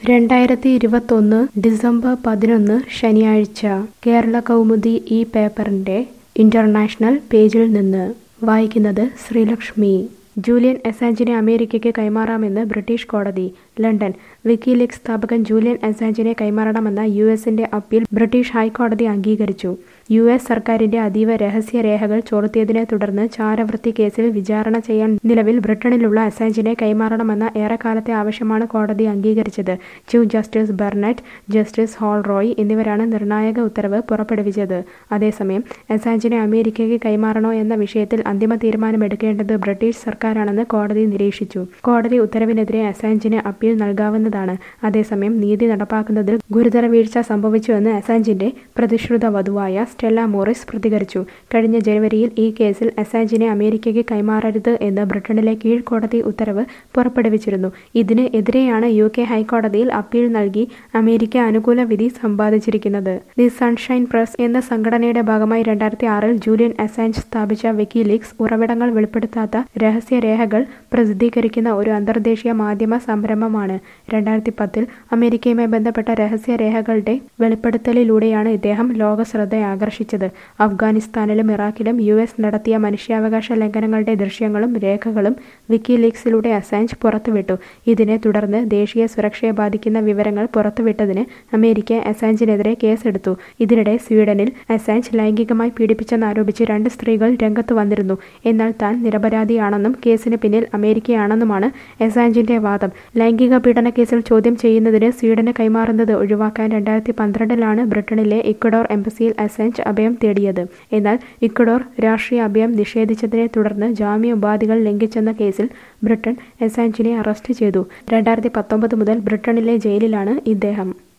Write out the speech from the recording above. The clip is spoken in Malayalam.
രണ്ടായിരത്തി ഇരുപത്തൊന്ന് ഡിസംബർ പതിനൊന്ന് ശനിയാഴ്ച കേരള കൗമുദി ഈ പേപ്പറിന്റെ ഇന്റർനാഷണൽ പേജിൽ നിന്ന് വായിക്കുന്നത് ശ്രീലക്ഷ്മി ജൂലിയൻ അസാഞ്ചിനെ അമേരിക്കയ്ക്ക് കൈമാറാമെന്ന് ബ്രിട്ടീഷ് കോടതി ലണ്ടൻ വിക്കിലീക്സ് സ്ഥാപകൻ ജൂലിയൻ അസാഞ്ചിനെ കൈമാറണമെന്ന യു എസിന്റെ അപ്പീൽ ബ്രിട്ടീഷ് ഹൈക്കോടതി അംഗീകരിച്ചു യു എസ് സർക്കാരിന്റെ അതീവ രഹസ്യ രേഖകൾ ചോർത്തിയതിനെ തുടർന്ന് ചാരവൃത്തി കേസിൽ വിചാരണ ചെയ്യാൻ നിലവിൽ ബ്രിട്ടനിലുള്ള അസാഞ്ചിനെ കൈമാറണമെന്ന ഏറെക്കാലത്തെ ആവശ്യമാണ് കോടതി അംഗീകരിച്ചത് chief justice Burnett justice Holroyde എന്നിവരാണ് നിർണായക ഉത്തരവ് പുറപ്പെടുവിച്ചത് അതേസമയം അസാഞ്ചിനെ അമേരിക്കയ്ക്ക് കൈമാറണോ എന്ന വിഷയത്തിൽ അന്തിമ തീരുമാനമെടുക്കേണ്ടത് ബ്രിട്ടീഷ് സർക്കാരാണെന്ന് കോടതി നിരീക്ഷിച്ചു കോടതി ഉത്തരവിനെതിരെ അസാഞ്ചിന് അപ്പീൽ നൽകാവുന്നതാണ് അതേസമയം നീതി നടപ്പാക്കുന്നതിൽ ഗുരുതര വീഴ്ച സംഭവിച്ചുവെന്ന് അസാഞ്ചിന്റെ പ്രതിശ്രുത വധുവായ സ്റ്റെല്ല മോറിസ് പ്രതികരിച്ചു കഴിഞ്ഞ ജനുവരിയിൽ ഈ കേസിൽ അസാഞ്ചിനെ അമേരിക്കയ്ക്ക് കൈമാറരുത് എന്ന് ബ്രിട്ടനിലെ കീഴ്ക്കോടതി ഉത്തരവ് പുറപ്പെടുവിച്ചിരുന്നു ഇതിന് എതിരെയാണ് യു കെ ഹൈക്കോടതിയിൽ അപ്പീൽ നൽകി അമേരിക്ക അനുകൂല വിധി സമ്പാദിച്ചിരിക്കുന്നത് ദി സൺഷൈൻ പ്രസ് എന്ന സംഘടനയുടെ ഭാഗമായി രണ്ടായിരത്തി ആറിൽ ജൂലിയൻ അസാഞ്ച് സ്ഥാപിച്ച വിക്കിലീക്സ് ഉറവിടങ്ങൾ വെളിപ്പെടുത്താത്ത രഹസ്യ രേഖകൾ പ്രസിദ്ധീകരിക്കുന്ന ഒരു അന്തർദേശീയ മാധ്യമ സംരംഭമാണ് രണ്ടായിരത്തി പത്തിൽ അമേരിക്കയുമായി ബന്ധപ്പെട്ട രഹസ്യ രേഖകളുടെ വെളിപ്പെടുത്തലിലൂടെയാണ് ഇദ്ദേഹം ലോക ശ്രദ്ധ ആകർഷിച്ചത് അഫ്ഗാനിസ്ഥാനിലും ഇറാഖിലും യു എസ് നടത്തിയ മനുഷ്യാവകാശ ലംഘനങ്ങളുടെ ദൃശ്യങ്ങളും രേഖകളും വിക്കിലീക്സിലൂടെ അസാഞ്ച് പുറത്തുവിട്ടു ഇതിനെ തുടർന്ന് ദേശീയ സുരക്ഷയെ ബാധിക്കുന്ന വിവരങ്ങൾ പുറത്തുവിട്ടതിന് അമേരിക്ക അസാഞ്ചിനെതിരെ കേസെടുത്തു ഇതിനിടെ സ്വീഡനിൽ അസാഞ്ച് ലൈംഗികമായി പീഡിപ്പിച്ചെന്നാരോപിച്ച് രണ്ട് സ്ത്രീകൾ രംഗത്ത് വന്നിരുന്നു എന്നാൽ താൻ നിരപരാധിയാണെന്നും കേസിന് പിന്നിൽ അമേരിക്കയാണെന്നുമാണ് അസാഞ്ചിന്റെ വാദം ലൈംഗിക പീഡന കേസിൽ ചോദ്യം ചെയ്യുന്നതിന് സ്വീഡന് കൈമാറുന്നത് ഒഴിവാക്കാൻ രണ്ടായിരത്തി പന്ത്രണ്ടിലാണ് ബ്രിട്ടനിലെ ഇക്വഡോർ എംബസിയിൽ അസാഞ്ച് അഭയം തേടിയത് എന്നാൽ ഇക്വഡോർ രാഷ്ട്രീയ അഭയം നിഷേധിച്ചതിനെ തുടർന്ന് ജാമ്യ ഉപാധികൾ ലംഘിച്ചെന്ന കേസിൽ ബ്രിട്ടൻ അസാഞ്ചിനെ അറസ്റ്റ് ചെയ്തു രണ്ടായിരത്തി പത്തൊമ്പത് മുതൽ ബ്രിട്ടനിലെ ജയിലിലാണ് ഇദ്ദേഹം